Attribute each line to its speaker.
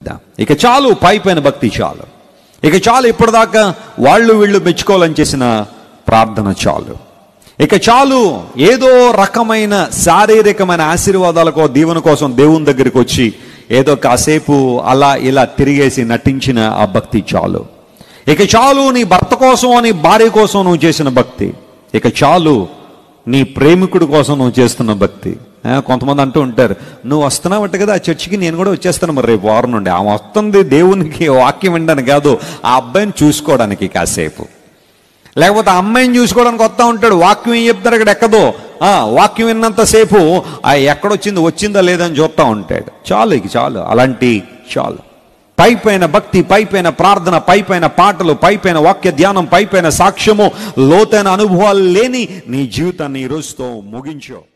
Speaker 1: ఇక చాలు పై పైన భక్తి చాలు ఇక చాలు ఇప్పటిదాకా వాళ్ళు వీళ్ళు మెచ్చుకోవాలని చేసిన ప్రార్థన చాలు ఇక చాలు ఏదో రకమైన శారీరకమైన ఆశీర్వాదాలకో దీవెన కోసం దేవుని దగ్గరికి వచ్చి ఏదో కాసేపు అలా ఇలా తిరిగేసి నటించిన ఆ భక్తి చాలు ఇక చాలు నీ భర్త కోసం నీ భార్య కోసం నువ్వు చేసిన భక్తి ఇక చాలు నీ ప్రేమికుడి కోసం నువ్వు చేస్తున్న భక్తి ఆ, కొంతమంది అంటూ ఉంటారు నువ్వు వస్తున్నావట కదా ఆ చర్చికి నేను కూడా వచ్చేస్తాను మరి రేపు వారం నుండి ఆమె వస్తుంది దేవునికి వాక్యం వినడానికి కాదు ఆ అబ్బాయిని చూసుకోవడానికి కాసేపు లేకపోతే ఆ అమ్మాయిని చూసుకోవడానికి వస్తా ఉంటాడు వాక్యం ఏం చెప్తారు ఇక్కడ ఎక్కదో ఆ, వాక్యం విన్నంతసేపు ఆ ఎక్కడొచ్చింది వచ్చిందా లేదని చూస్తూ ఉంటాడు చాలు ఇక చాలు అలాంటి చాలు పై పైన భక్తి పై పైన ప్రార్థన పై పైన పాటలు పై పైన వాక్య ధ్యానం పై పైన సాక్ష్యము లోతైన అనుభవాలు లేని నీ జీవితాన్ని ఈ రోజుతో ముగించో